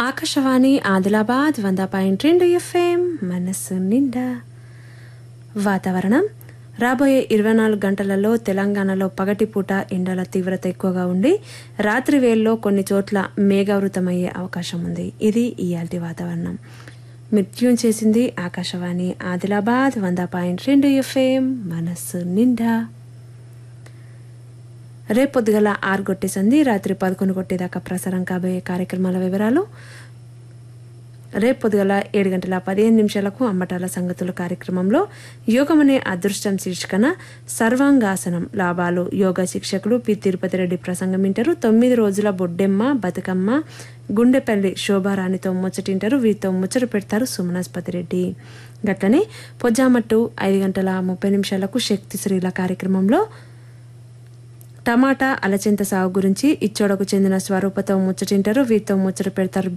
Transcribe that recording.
ఆకాశవాణి ఆదిలాబాద్ వంద పాయింట్ రెండు ఎఫ్ఎం మనస్సు నిండా వాతావరణం రాబోయే ఇరవై నాలుగు గంటలలో తెలంగాణలో పగటిపూట ఎండల తీవ్రత ఎక్కువగా ఉండి రాత్రి వేళల్లో కొన్ని చోట్ల మేఘావృతమయ్యే అవకాశం ఉంది ఇది ఇయాల్టి వాతావరణం మృత్యం చేసింది ఆకాశవాణి ఆదిలాబాద్ వంద పాయింట్ రెండు ఎఫ్ఎం మనస్సు నిండా రేపు పొద్దుగల ఆరు కొట్టే సంధి రాత్రి పదకొండు కొట్టేదాకా ప్రసారం కాబోయే కార్యక్రమాల వివరాలు రేపు పొద్దుగల ఏడు గంటల పదిహేను నిమిషాలకు అమ్మటాల సంగతుల కార్యక్రమంలో యోగమనే అదృష్టం శీర్షికన సర్వాంగాసనం లాభాలు యోగా శిక్షకులు పి తిరుపతి రెడ్డి ప్రసంగం వింటారు తొమ్మిది రోజుల బొడ్డెమ్మ బతుకమ్మ గుండెపల్లి శోభారాణితో ముచ్చటింటారు వీరితో ముచ్చట పెడతారు సుమనాస్పతి రెడ్డి గట్లనే పొజ్జామట్టు ఐదు గంటల ముప్పై నిమిషాలకు శక్తి శ్రీల కార్యక్రమంలో టమాటా అలచింత సాగు గురించి ఇచ్చోడకు చెందిన స్వరూపతో ముచ్చటింటారు వీరితో ముచ్చట పెడతారు